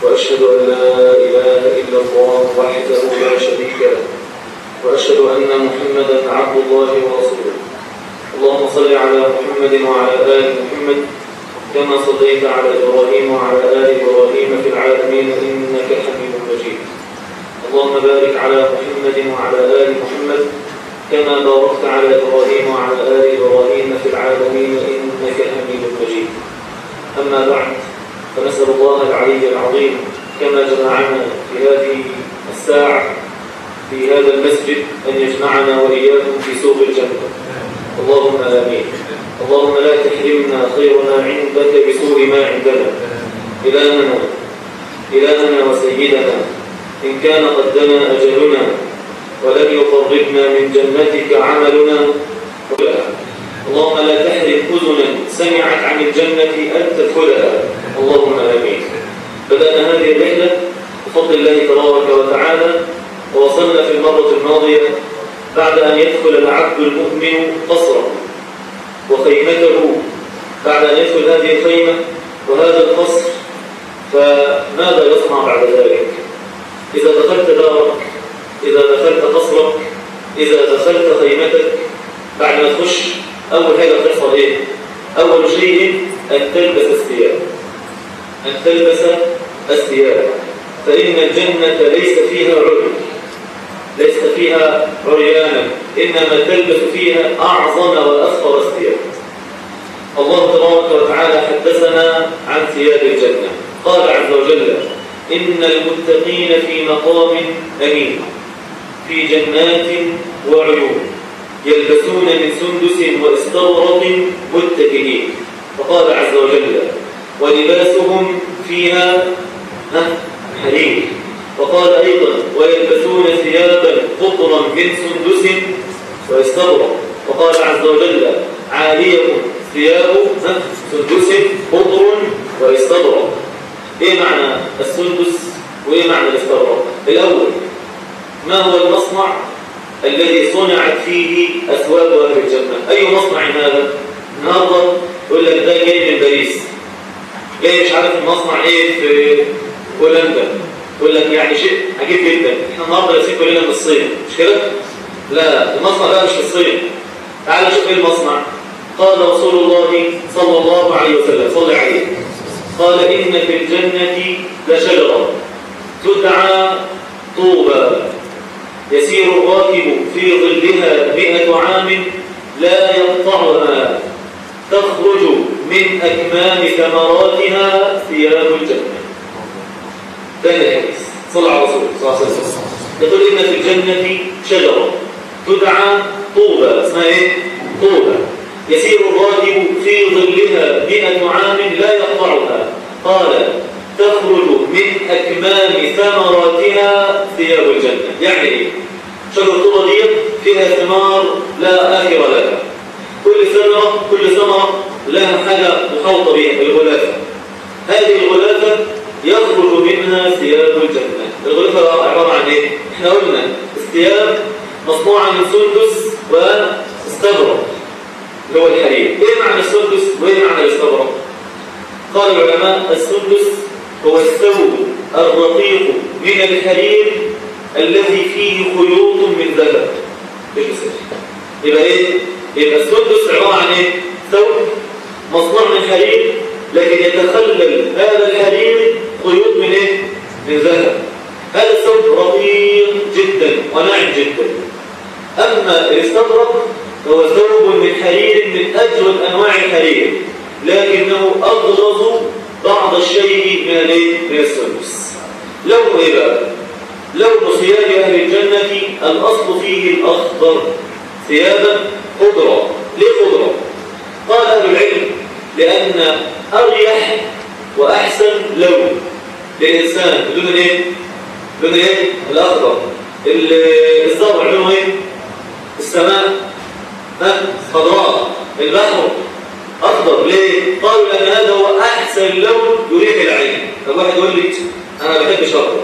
وأشهد أن لا إله إلا الله وحده لا شريك له وأشهد أن محمدا عبد الله ورسوله اللهم صل على محمد وعلى آل محمد كما صليت على إبراهيم وعلى آل إبراهيم في العالمين إنك حميد مجيد اللهم بارك على محمد وعلى آل محمد كما باركت على إبراهيم وعلى آل إبراهيم في العالمين إنك حميد مجيد أما بعد فنسأل الله العلي العظيم كما جمعنا في هذه الساعة في هذا المسجد أن يجمعنا وإياكم في سوق الجنة اللهم آمين اللهم لا تحرمنا خيرنا عندك بسوء ما عندنا إلهنا إلهنا وسيدنا إن كان قد دنا أجلنا ولم يقربنا من جنتك عملنا اللهم لا تحرم أذنا سمعت عن الجنة أن تدخلها اللهم آمين بدأنا هذه الرحلة بفضل الله تبارك وتعالى ووصلنا في المرة الماضية بعد أن يدخل العبد المؤمن قصره وخيمته بعد أن يدخل هذه الخيمة وهذا القصر فماذا يصنع بعد ذلك إذا دخلت دارك إذا دخلت قصرك إذا دخلت خيمتك بعد ما تخش أول حاجة تحصل إيه؟ أول شيء أن تلبس الثياب أن تلبس الثياب فإن الجنة ليس فيها عري ليس فيها عريانا إنما تلبس فيها أعظم وأفخر الثياب الله تبارك وتعالى حدثنا عن ثياب الجنة قال عز وجل إن المتقين في مقام أمين في جنات وعيون يلبسون من سندس واستورق متكئين فقال عز وجل ولباسهم فيها حرير وقال أيضا ويلبسون ثيابا خضرا من سندس واستورق وقال عز وجل عاليهم ثياب سندس خضر واستورق ايه معنى السندس وايه معنى الاستورق الاول ما هو المصنع الذي صنعت فيه أثواب أهل الجنة أي مصنع هذا؟ النهارده يقول لك ده جاي من باريس جاي مش عارف المصنع ايه في هولندا يقول لك يعني شيء عجيب جدا احنا النهارده لابسين كلنا من الصين مش كده؟ لا المصنع ده مش في الصين تعال شوف ايه المصنع قال رسول الله صلى الله عليه وسلم صلى عليه قال إن في الجنة لشجرة تدعى طوبى يسير الراكب في ظلها مئة عام لا يقطعها تخرج من أكمام ثمراتها ثياب الجنة ثاني الحديث صلى على رسول صلى الله عليه وسلم يقول إن في الجنة شجرة تدعى طوبى اسمها إيه؟ طوبى يسير الراكب في ظلها مئة عام لا يقطعها قال تخرج من أكمام ثمراتها ثياب الجنة يعني إيه؟ شجر الطوبة دي فيها ثمار لا آخر لها كل ثمرة كل ثمرة لها حاجة محوطة بها الغلافة هذه الغلافة يخرج منها ثياب الجنة الغلافة عبارة عن ايه؟ احنا قلنا الثياب مصنوعة من سندس واستبرق اللي هو الحرير ايه معنى السندس وايه معنى الاستبرق؟ قال العلماء السندس هو الثوب الرقيق من الحرير الذي فيه خيوط من ذهب ايش يبقى ايه يبقى السندس عباره عن ايه ثوب مصنوع من حرير لكن يتخلل هذا الحرير خيوط من ايه من ذهب هذا الثوب رقيق جدا وناعم جدا اما الاستبرق هو ثوب من حرير من اجود انواع الحرير لكنه اغلظ بعض الشيء من الايه من السندس لونه ايه بقى لون ثياب أهل الجنة الأصل فيه الأخضر ثيابا خضرا ليه خضرا؟ قال أهل العلم لأن أريح وأحسن لون للإنسان بدون إيه؟ بدون إيه؟ الأخضر الزرع لونه إيه؟ السماء ها؟ خضراء البحر أخضر ليه؟ قالوا لأن هذا هو أحسن لون يريح العين طب واحد يقول لي أنا ما بحبش أخضر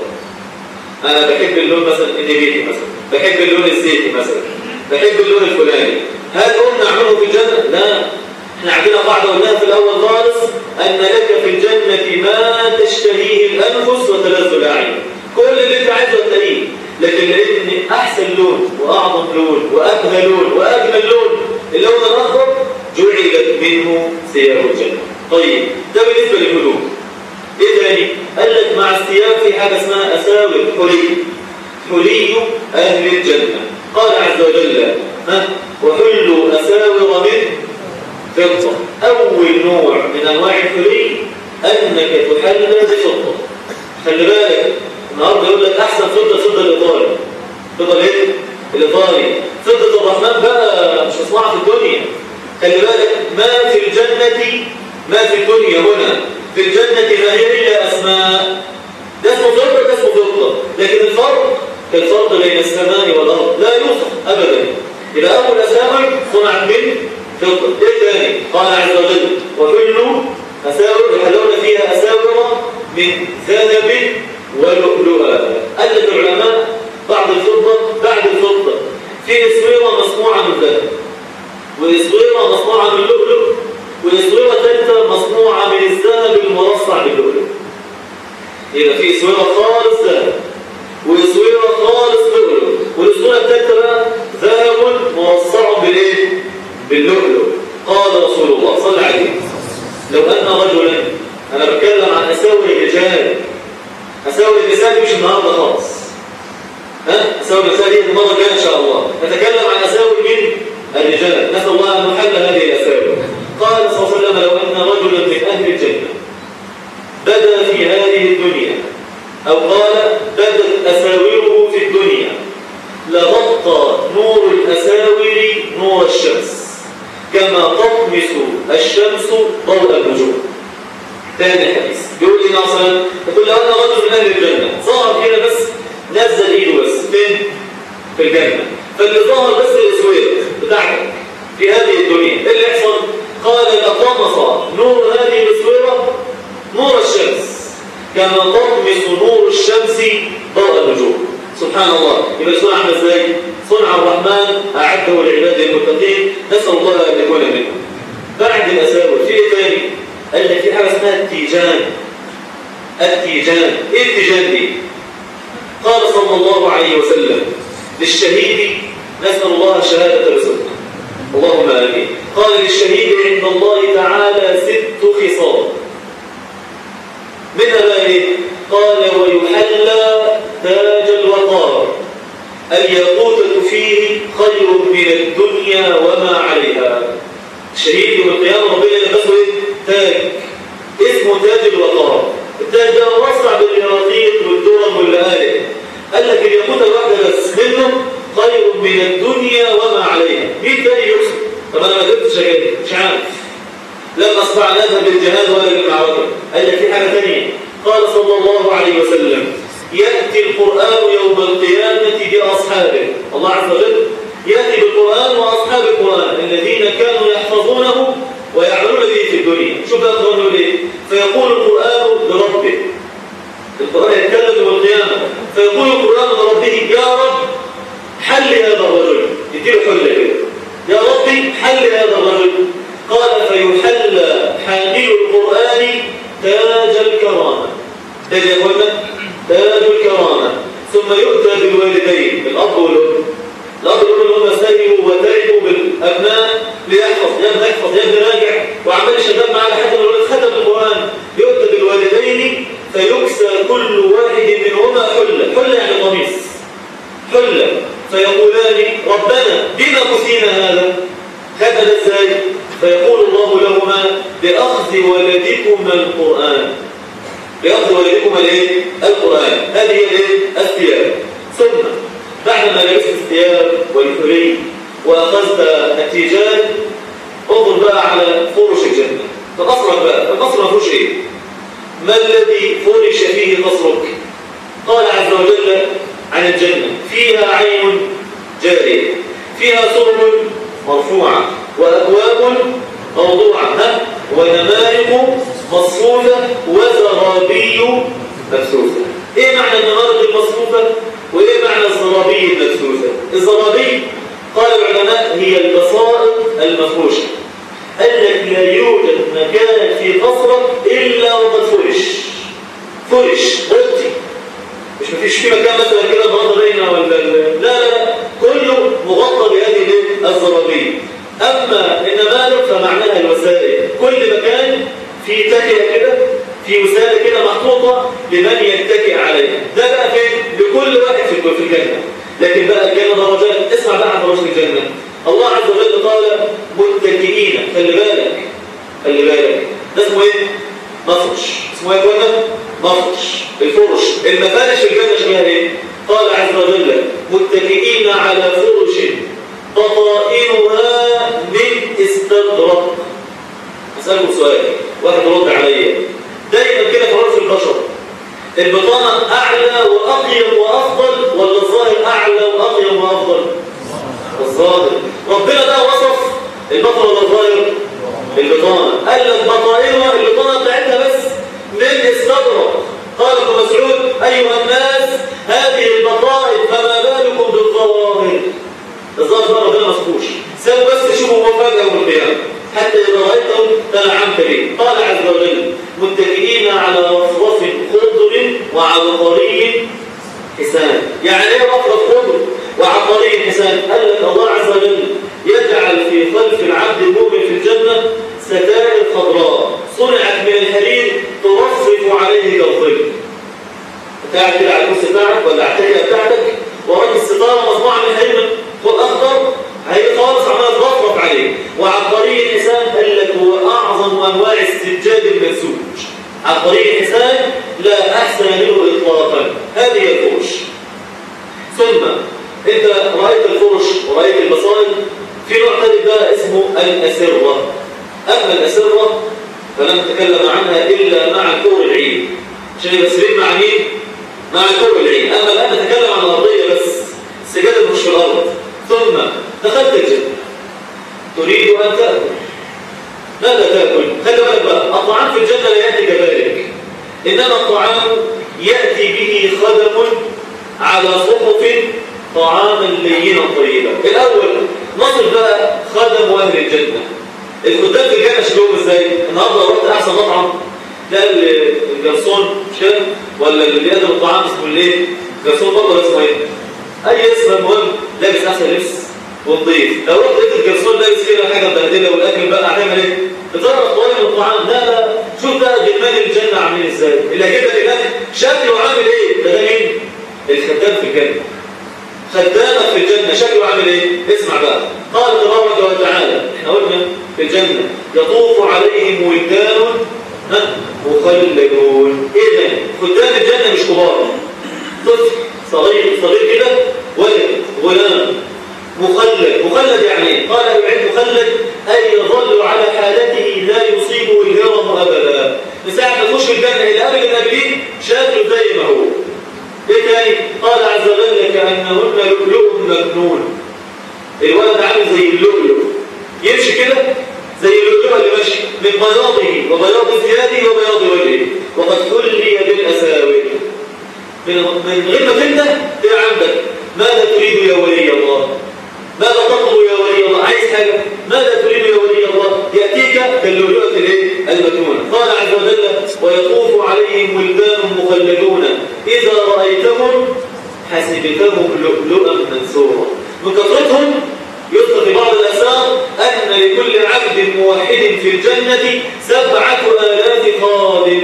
انا بحب اللون مثلا النبيتي مثلا بحب اللون الزيتي مثلا بحب اللون الفلاني هل قلنا عنه في الجنه لا احنا عندنا قاعدة قلناها في الأول خالص أن لك في الجنة ما تشتهيه الأنفس وتلذ الأعين كل اللي أنت عايزه تلاقيه لكن لأن أحسن لون وأعظم لون وأبهى لون وأجمل لون اللون الأخضر جعلت منه ثياب الجنة طيب ده بالنسبة للهدوء إيه تاني؟ قال لك مع الثياب في حاجة اسمها أساور حلي حلي أهل الجنة قال عز وجل ها وحلوا أساور من فضة أول نوع من أنواع الحلي أنك تحلى بفضة خلي بالك النهارده يقول لك أحسن فضة فضة الإيطالي فضة إيه؟ الإيطالي فضة الرحمن بقى مش مصنوعة في الدنيا خلي بالك ما في الجنة ما في الدنيا هنا في الجنة ما هي إلا أسماء ده اسمه فضة ده اسمه فضة لكن الفرق كالفرق بين السماء والأرض لا يوصف أبدا يبقى أول أسامر صنعت من فضة إيه تاني قال عز وجل وحلوا أساور يحلون فيها أساور من ذهب ولؤلؤا قال لك العلماء بعد الفضة بعد الفضة في اسويرة مصنوعة من ذهب واسويرة مصنوعة من لؤلؤ واسويرة ثالثة مصنوعة من الذهب المرصع باللؤلؤ يبقى في اسويرة خالص ذهب واسويرة خالص لؤلؤ والاسويرة الثالثة بقى ذهب مرصع بالايه؟ باللؤلؤ قال رسول الله صلى عليه لو أن رجلا أنا بتكلم عن أساور الرجال أساور النساء مش النهاردة خالص ها أساور النساء دي المرة الجاية إن شاء الله نتكلم عن أساور من الرجال نسأل الله أن نحل هذه الأساور قال صلى الله عليه وسلم لو أن رجلا من أهل الجنة بدا في هذه الدنيا أو قال بدت أساوره في الدنيا لغطى نور الأساور نور الشمس كما تطمس الشمس ضوء النجوم ثاني حديث بيقول لي مثلا يقول لو انا رجل من اهل الجنه ظهر كده بس نزل ايده بس فين في الجنه فاللي ظهر بس الاسوير بتاعتك في هذه الدنيا ايه اللي يحصل قال لطمس نور هذه الاسويره نور الشمس كما تطمس نور الشمس ضوء النجوم سبحان الله يبقى صنع عامل ازاي صنع الرحمن اعده لعباده المتقين نسال الله ان يكون منهم بعد الاساور في ايه تاني قال لك في حاجه اسمها التيجان التيجان ايه التيجان دي قال صلى الله عليه وسلم للشهيد نسال الله الشهاده رزقنا اللهم امين قال للشهيد عند الله تعالى ست خصال منها بقى ايه قال ويحلى تاج الوقار الياقوتة فيه خير من الدنيا وما عليها الشهيد يوم القيامة ربنا يلبسه ايه؟ تاج اسمه تاج الوقار التاج ده موسع بالياقيت والدرم واللآلئ قال لك الياقوتة الواحدة بس منه خير من الدنيا وما عليها مين تاني يقصد؟ طب انا ما قدرتش اجيب مش عارف لم أصبع نذهب للجهاد ولا للمعركة قال لك في حاجة ثانية قال صلى الله عليه وسلم يأتي القرآن يوم القيامة بأصحابه الله عز وجل يأتي بالقرآن وأصحاب القرآن الذين كانوا يحفظونه ويعملون به في الدنيا شوف بقى القرآن يقول ايه فيقول القرآن لربه القرآن يتكلم يوم القيامة فيقول القرآن لربه يا رب حل هذا الرجل يديله حل كده يا ربي حل هذا الرجل قال فيحل حامل القرآن تاج الكرامة تاج يا اخوانا تاج الكرامة ثم يؤتى بالوالدين الأب والأم الأب والأم اللي هم سيئوا وتعبوا بالأبناء ليحفظ يا ابني احفظ يا ابني راجع وعمال شغال معاه لحد ما الولد ختم القرآن يؤتى بالوالدين فيكسى كل واحد منهما حلة حلة يعني قميص حلة فيقولان ربنا بما كسينا هذا هذا ازاي فيقول الله لهما بأخذ ولدكما القرآن بأخذ ولدكما الايه القرآن هذه هي الايه الثياب ثم بعد ما لبست الثياب والحلي وأخذت التيجان انظر بقى على فرش الجنة فقصرك بقى القصر ما فيهوش ايه ما الذي فرش فيه قصرك قال عز وجل عن الجنة فيها عين جارية فيها سرر مرفوعة وأكواب موضوعة ها ونمارق مصفوفة وزرابي مبثوثة ايه معنى النمارق المصفوفة وايه معنى الزرابي المبثوثة الزرابي قال العلماء هي البصائر المفروشة قال لك لا يوجد مكان في قصرك إلا وقد فرش فرش غطي مش مفيش في مكان مثلا كده غطى بينا ولا لا لا لا كله مغطى بهذه الزرابية أما النمارق فمعناها الوسائل كل مكان في تكئة كده في وسائل كده محطوطة لمن يتكئ عليها ده بقى فين لكل واحد في في الجنة لكن بقى الجنة درجات اسمع بقى عن درجات الجنة الله عز وجل قال متكئين خلي بالك خلي بالك ده اسمه ايه مفرش اسمه ايه يا اخوانا مفرش الفرش المفارش في الجنة اسمها ايه قال عز وجل متكئين على فرش بطائنها من استبرق أسألكم سؤال واحد رد عليا دايما كده في رأس البشر البطانة أعلى وأقيم وأفضل ولا الظاهر أعلى وأقيم وأفضل الظاهر ربنا بقى وصف البطن ولا الظاهر البطانة قال لك بطائنها البطانة بتاعتها بس من استبرق قال ابن مسعود أيها الناس هذه البطائن فما بالكم بالظواهر الظاهر بقى ربنا ما صفوش سابوا بس شوفوا مفاجأة يوم القيامة حتى إذا رأيتهم تنعمت به قال عز وجل متكئين على رفرف خضر وعبقري حسان يعني ايه رفرف خضر وعبقري حسان قال لك الله عز وجل يجعل في خلف العبد المؤمن في الجنة ستائر خضراء صنعت من الحرير ترفرف عليه كالظل قاعد كده على الكرسي بتاعك ولا على التكيه بتاعتك وراك الستاره مصنوعه من حرير اخضر هي خالص عمال ترفرف عليه وعبقري الحسان قال لك هو اعظم انواع السجاد المنسوج عبقري الحسان لا احسن منه اطلاقا هذه الفرش ثم انت رايت الفرش ورايت البصائل في نوع ثالث بقى اسمه الاسره اما الاسره فلم نتكلم عنها الا مع الكور العين عشان يبقى سرير مع مين مع الكور العين اما الان نتكلم عن الارضيه بس السجاده مش في الارض ثم دخلت الجنة تريد أن تأكل ماذا تأكل؟ خلي بالك بقى الطعام في الجنة لا يأتي كذلك إنما الطعام يأتي به خدم على صحف طعاما لينا طيبا الأول نصل بقى خدم أهل الجنة الخدام في الجنة شكلهم ازاي؟ النهارده رحت أحسن مطعم لا الجرسون مش كده؟ ولا اللي بيقدم الطعام اسمه الايه؟ جرسون برضه ولا اسمه ايه؟ اي اسم المهم لابس احسن لبس ونضيف لو رحت لقيت الجرسون لابس كده حاجه مبهدله والاكل بقى هتعمل ايه؟ بتضرب طوالي من الطعام لا لا شوف بقى جمال الجنه عاملين ازاي اللي هيجيب لك الاكل شكله عامل ايه؟ ده ده مين؟ الخدام في الجنه خدامك في الجنه شكله عامل ايه؟ اسمع بقى قال تبارك وتعالى احنا قلنا في الجنه يطوف عليهم ولدان مخلدون اذا خدام الجنه مش كبار طفل صغير صغير كده ولد غلام مخلد مخلد يعني ايه قال العلم مخلد اي يظل على حالته لا يصيبه الهرم ابدا مساعد ما تخش الجنه الى ابد الابدين شكله زي ما هو ايه تاني قال عز وجل كانهن لؤلؤ مكنون الولد عامل زي اللؤلؤ يمشي كده زي اللؤلؤ اللي ماشي من بياضه وبياض ثيابه وبياض وجهه وقد حلي بالاساور من غير ما تنده تبقى عندك ماذا تريد يا ولي الله ماذا تطلب يا ولي الله عايز حاجه ماذا تريد يا ولي الله ياتيك كاللؤلؤه الايه المكنونه قال عز وجل ويطوف عليهم ولدان مخلدون اذا رايتهم حسبتهم لؤلؤا منثورا من كثرتهم يذكر في بعض الاثار ان لكل عبد موحد في الجنه سبعه الاف خادم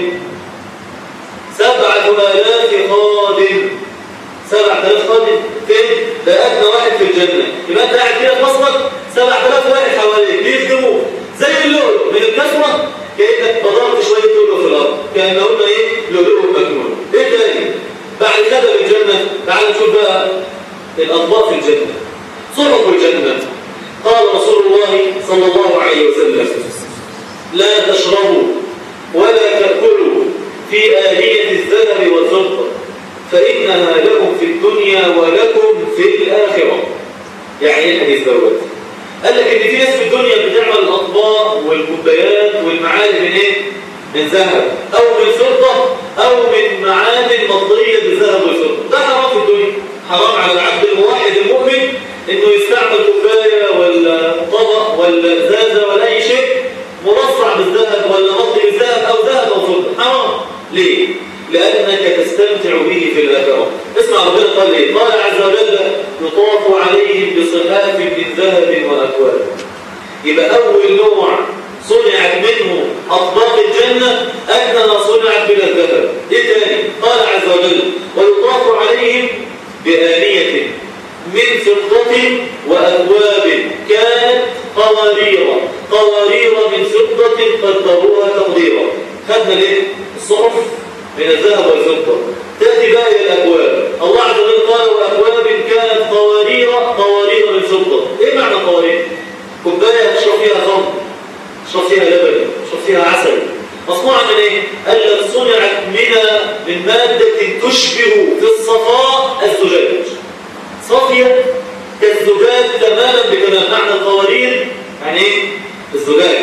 سبعة آلاف خادم سبعة آلاف خادم فين؟ ده أدنى واحد في الجنة يبقى أنت قاعد كده في مصرك سبعة آلاف واحد حواليك بيخدموك زي اللؤلؤ من الكثرة كأنك بضرت شوية لؤلؤ في الأرض كأنهن إيه؟ لؤلؤ مكنون إيه تاني؟ بعد كده الجنة تعال نشوف بقى الأطباق في الجنة صحف الجنة قال رسول الله صلى الله عليه وسلم لا تشربوا ولا تأكلوا في آلية الذهب والفضة فإنها لكم في الدنيا ولكم في الآخرة يعني ايه الحديث دوت قال لك ان في ناس في الدنيا بتعمل الاطباق والكوبايات والمعادن من ايه من ذهب او من فضه او من معادن مطليه بالذهب والفضه ده حرام في الدنيا حرام على العبد الموحد المؤمن انه يستعمل كوبايه ولا طبق ولا ازازه ولا اي شيء مرصع بالذهب ولا مطلي بالذهب او ذهب او فضه حرام ليه لانك تستمتع به في الاخره اسمع ربنا قال ايه قال عز وجل يطاف عليهم بصحاف من ذهب واكواب يبقى اول نوع صنعت منه اطباق الجنه ادنى ما صنعت من الذهب ايه تاني قال عز وجل ويطاف عليهم بآنية من فضة وأكواب كانت قوارير قوارير من فضة قدروها تقديرا خدنا ليه؟ الصحف من الذهب والفضة تأتي بقى إلى الأكواب الله عز وجل قال وأكواب كانت قوارير قوارير من فضة إيه معنى قوارير؟ كوباية تشرب فيها خمر تشرب فيها لبن تشرب فيها عسل مصنوعة من ايه؟ قال لك صنعت من من مادة تشبه في الصفاء الزجاج صافية كالزجاج تماما بتمام معنى القوارير يعني ايه؟ الزجاج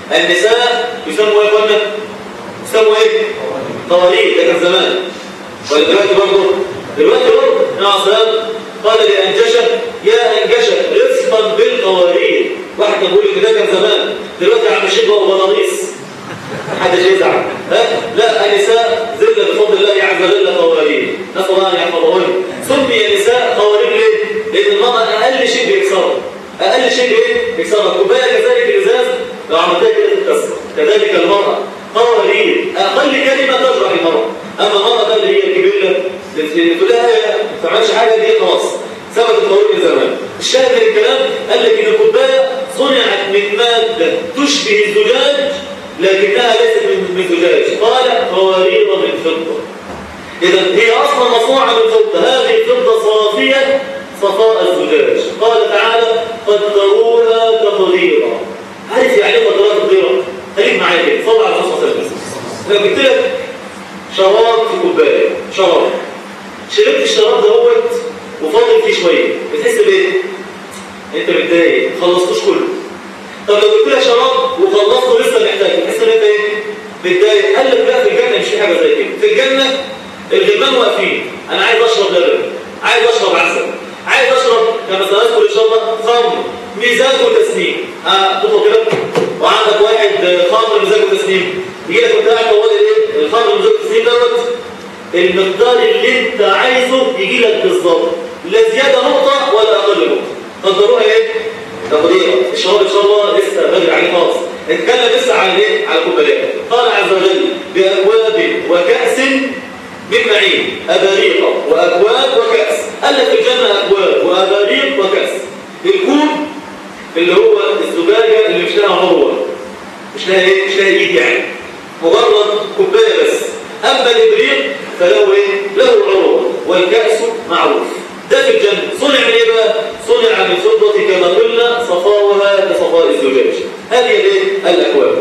النساء يسموا ايه قلنا؟ يسموا ايه؟ قوارير ده كان زمان ولا دلوقتي برضه؟ دلوقتي برضه نعم قال لأنجشة يا أنجشة رفقا بالقوارير واحد كان بيقول كده كان زمان دلوقتي عم شيخ بقى بلاريس محدش يزعل ها لا النساء ذل بفضل الله عز وجل قوارير نسال الله ان يحفظهن سمي النساء قوارير ليه؟ لان المراه اقل شيء بيكسرها اقل شيء ايه؟ بيكسرها الكوبايه كذلك الازاز لو عملتها كده تتكسر كذلك المراه قوارير اقل كلمه تجرح المراه اما المراه بقى اللي هي الكبيره اللي تقول لها ما تعملش حاجه دي خلاص ثبت القوارير من زمان الشاهد من الكلام قال لك ان الكوبايه صنعت من ماده تشبه الزجاج لكنها ليست من زجاج قال قوارير من فضة إذا هي أصلا مصنوعة من فضة هذه الفضة صافية صفاء الزجاج قال تعالى قدروها تقديرا عارف يعني قدروها تقديرا خليك معايا كده صلى على الرسول صلى الله عليه وسلم لو جبت لك شراب في كوبايه شراب شربت الشراب دوت وفاضل فيه شويه بتحس بايه؟ انت متضايق خلصتوش كله طب لو قلت لك شراب وخلصته لسه محتاج تحس ان انت ايه متضايق قال لك لا في الجنه مش في حاجه زي كده في الجنه الغلمان واقفين انا عايز اشرب لبن عايز اشرب عسل عايز اشرب كما سنذكر ان شاء الله خمر ميزان وتسنيم اه تطلب كده وعندك واحد خمر ميزان وتسنيم يجي لك وانت قاعد طوال ايه الخمر ميزان وتسنيم دوت المقدار اللي انت عايزه يجي لك بالظبط لا زياده نقطه ولا اقل نقطه قدروها ايه تقديرا الشراب ان شاء الله لسه بدري عليه خالص نتكلم لسه على ايه على الكوبايات قال عز وجل باكواب وكاس من معين اباريق واكواب وكاس قال لك في الجنه اكواب واباريق وكاس الكوب اللي هو الزجاجه اللي مش لها عروه مش لها ايه مش لها ايد يعني مجرد كوبايه بس اما الابريق فله ايه له عروه والكاس معروف ده في الجنة صنع من ايه بقى؟ صنع من فضة كما قلنا صفاؤها كصفاء الزجاج هذه الايه؟ الأكواب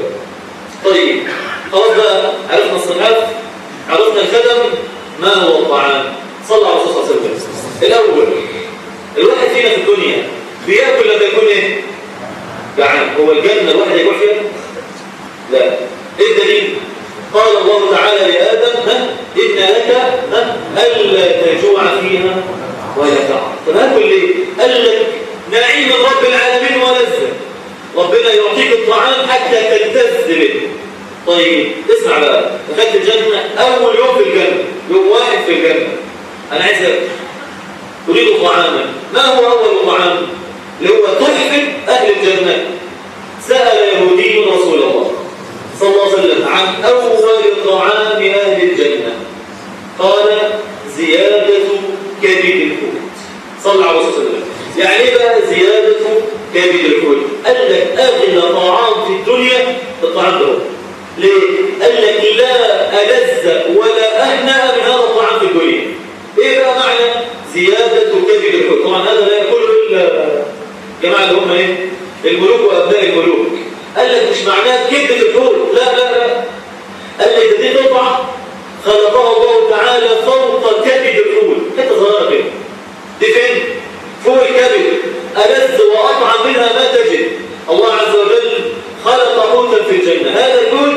طيب خلاص بقى عرفنا الصنعات عرفنا الخدم ما هو الطعام صلى على الرسول صلى الله عليه وسلم الأول الواحد فينا في الدنيا بياكل لما يكون ايه؟ جعان هو الجنة الواحد ياكل فيها؟ لا ايه الدليل؟ قال الله تعالى لآدم ها إن لك ها ألا تجوع فيها ولا تعب طب هاكل ليه؟ قال لك نعيم رب العالمين ولذة ربنا يعطيك الطعام حتى تلتذ به طيب اسمع بقى دخلت الجنة أول يوم في الجنة يوم واحد في الجنة أنا عايز أكل أريد طعاما ما هو أول طعام؟ اللي هو تحفة أهل الجنة سأل يهودي رسول الله صلى الله عليه وسلم عن أول طعام أهل الجنة قال زيادة كبد الحوت صلى على رسول الله يعني ايه بقى زيادة كبد الحوت قال لك أغلى طعام في الدنيا الطعام ده ليه؟ قال لك لا ألذ ولا أهنأ من هذا الطعام في الدنيا ايه بقى معنى زيادة كبد الحوت طبعا هذا لا يقوله إلا جماعة اللي هم ايه الملوك وأبناء الملوك قال لك مش معناه كبدة الحوت لا لا لا قال لك دي قطعة خلقها الله تعالى فوق كبد الحوت حته صغيره كده دي فين فوق الكبد ألذ وأطعم منها ما تجد الله عز وجل خلق حوتا في الجنة هذا الحوت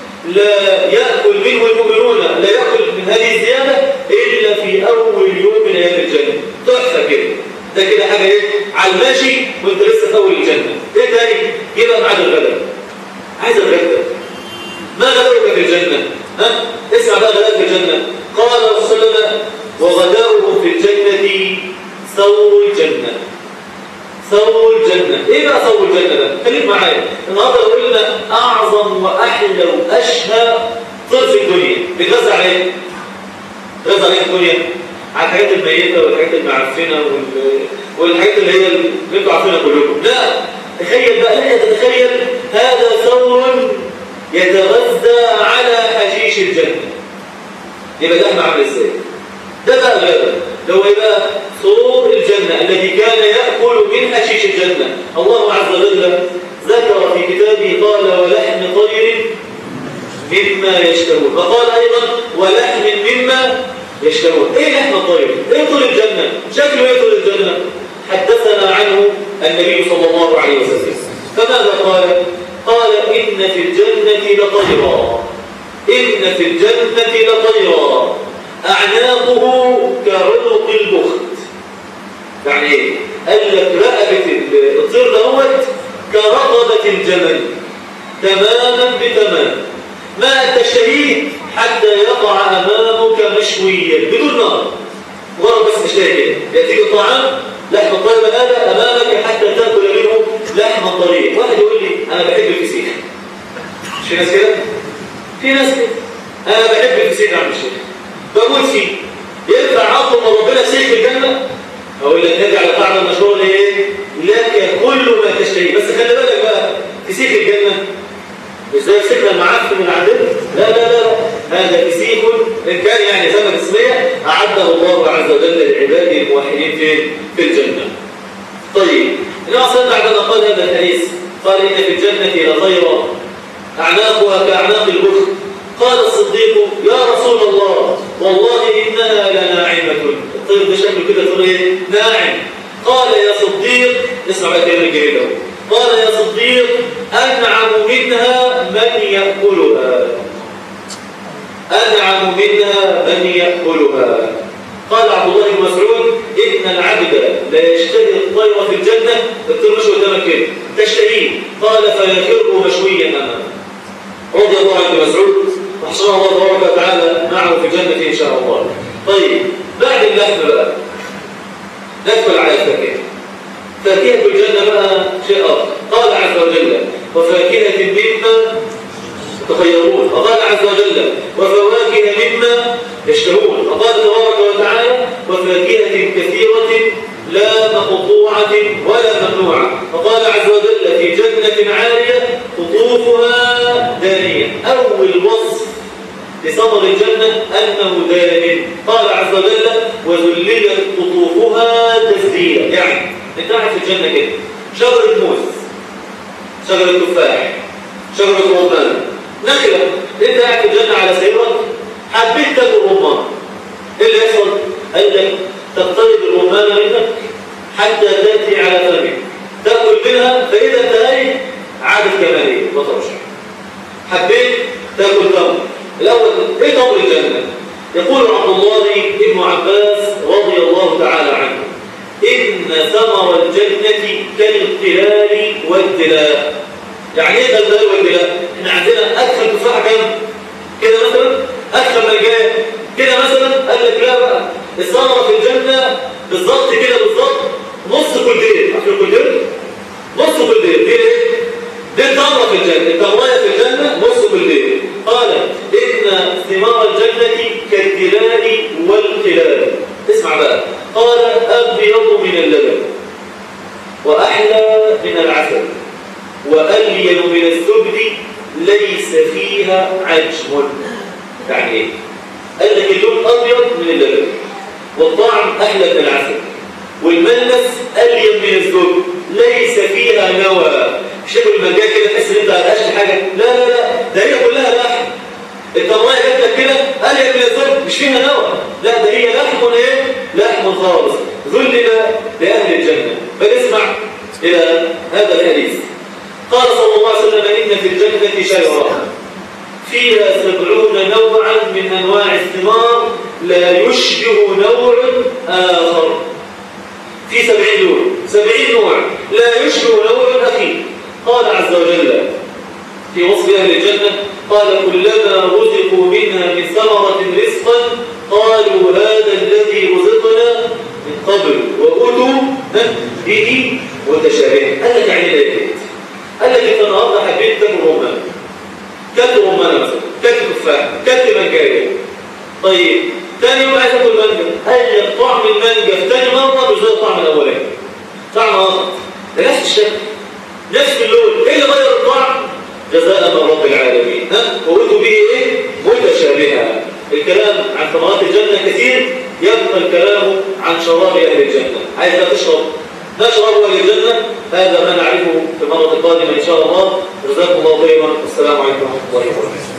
لا يأكل منه المؤمنون لا يأكل من هذه الزيادة إلا في أول يوم من أيام الجنة ده كده حاجه ايه على الماشي وانت لسه في اول الجنه ايه تاني يبقى بعد الغداء عايز الغداء ما غداؤك في الجنه ها اسمع بقى غداء في الجنه قال رسول الله وغداؤه في الجنه ثور الجنه ثور الجنة ايه بقى ثور الجنة ده خليك معايا النهارده لو قلنا اعظم واحلى واشهى طرف الدنيا بيتغذى على ايه بيتغذى على ايه الدنيا على الحاجات الميتة والحاجات المعفنة وال... والحاجات اللي هي اللي انتوا عارفينها كلكم لا تخيل بقى لا تتخيل هذا ثور يتغذى على حشيش الجنة يبقى ده عامل ازاي ده بقى غابة لو يبقى صور الجنة الذي كان يأكل من حشيش الجنة الله عز وجل ذكر في كتابه قال ولحم طير مما يشتهون وقال أيضا ولحم مما يشتهون ايه لحم الطير ايه طول الجنة شكله ايه طول الجنة حدثنا عنه النبي صلى الله عليه وسلم فماذا قال قال إن في الجنة لطيرا إن في الجنة لطيرا أعناقه كعنق البخت يعني ايه قال لك رقبة الطير دوت كرقبة الجمل تماما بتمام ما أنت شهيد حتى يقع أمامك مشويا بدون نار مجرد بس مشتاق كده يأتيك الطعام لحم الطيب هذا أمامك حتى تأكل منه لحم الطريق واحد يقول لي أنا بحب الفسيخ مش في ناس كده؟ في ناس كده أنا بحب الفسيخ يا عم الشيخ بموت فيه ينفع عطل ما ربنا سيف الجنة أقول لك نرجع للقاعدة المشهورة اللي ايه؟ لك كل ما تشتهي بس خلي بالك بقى فسيخ الجنة مش زي الفكرة المعفن من عندنا لا لا لا هذا فسيخ إن كان يعني سبب اسمية أعده الله عز وجل لعباده الموحدين فين؟ في الجنة طيب النبي صلى الله عليه وسلم قال هذا الحديث قال إن في الجنة لطيرا أعناقها كأعناق البخت قال الصديق يا رسول الله والله إنها لناعمة الطير ده شكله كده تقول ايه ناعم قال يا صديق اسمع بقى كلمة جميلة قال يا صديق أنعم منها من يأكلها أنعم منها من يأكلها قال عبد الله بن مسعود إن العبد لا يشتهي الطير في الجنة الطير مش قدامك كده تشتهيه قال فيخر مشويا أمامه رضي الله عنه مسعود وحشره الله تبارك وتعالى معه في الجنة إن شاء الله طيب بعد اللحم بقى ندخل على الفاكهة فاكهة الجنة بقى شيء آخر قال عز وجل وفاكهة مما تخيرون وقال عز وجل وفواكه مما يشتهون وقال تبارك وتعالى وفاكهة كثيرة لا مقطوعة ولا ممنوعة وقال عز وجل في جنة عالية قطوفها دانية أول وصف لثمر الجنة أنه دان قال عز وجل وذللت قطوفها تسديدا يعني انت قاعد في الجنة كده شجرة موز شجرة تفاح شجرة رمان نخلة انت قاعد في الجنة على سيرك حبيت تاكل رمان ايه اللي يحصل؟ قال لك تقترب الرمان منك حتى تأتي على فمك تأكل منها فإذا انتهيت عادت كمالية ما ترشح حبيت تاكل تمر الأول إيه تمر الجنة؟ يقول عبد الله ابن عباس رضي الله تعالى عنه إن ثمر الجنة كالقلال والدلاء يعني إيه القلال والدلاء؟ إحنا عندنا أدخل تفاحة كام؟ كده مثلا أدخل ملجان كده مثلا قال لك لا بقى الثمرة في الجنة بالظبط كده بالظبط نص كولدير عارفين كولدير؟ نص كولدير دي ايه؟ دي التمرة في الجنة التمرية في الجنة نص كولدير قال إن ثمار الجنة كالدلال والقلال اسمع بقى قال أبيض من اللبن وأحلى من العسل وألين من الزبد ليس فيها عجم يعني ايه؟ قال لك اللون أبيض من اللبن والطعم أحلى من العسل والملمس ألين من الزبد ليس فيها نوى شكل المجال كده تحس ان انت هتقاش حاجه لا لا لا ده هي كلها لحم الطمايه جات لك كده ألين من الزبد مش فيها نوى لا ده هي لحم ايه لحم خالص ذلل لاهل الجنه فنسمع الى هذا الحديث قال صلى الله عليه وسلم ان في الجنه شجره فيها سبعون نوعا من انواع الثمار لا يشبه نوع اخر في سبعين وجل في وصف أهل الجنة قال كلما رزقوا منها من ثمرة رزقا قالوا هذا الذي رزقنا من قبل وأتوا به متشابها قال لك يعني ايه قال لك انت النهارده حبيت تاكل رمان تاكل رمان مثلا تاكل تفاح تاكل منجايه طيب ثاني يوم عايز اكل مانجا قال لك طعم المانجا في ثاني مره مش زي الطعم الاولاني طعم اخر ده نفس الشكل نفس اللون ايه اللي غير الطعم جزاء من رب العالمين ها وقلتوا به ايه متشابهه الكلام عن ثمرات الجنه كثير يبقى الكلام عن شراب اهل الجنه عايز بقى تشرب نشرب اهل الجنه هذا ما نعرفه في المره القادمه ان شاء الله جزاكم الله خيرا والسلام عليكم ورحمه الله وبركاته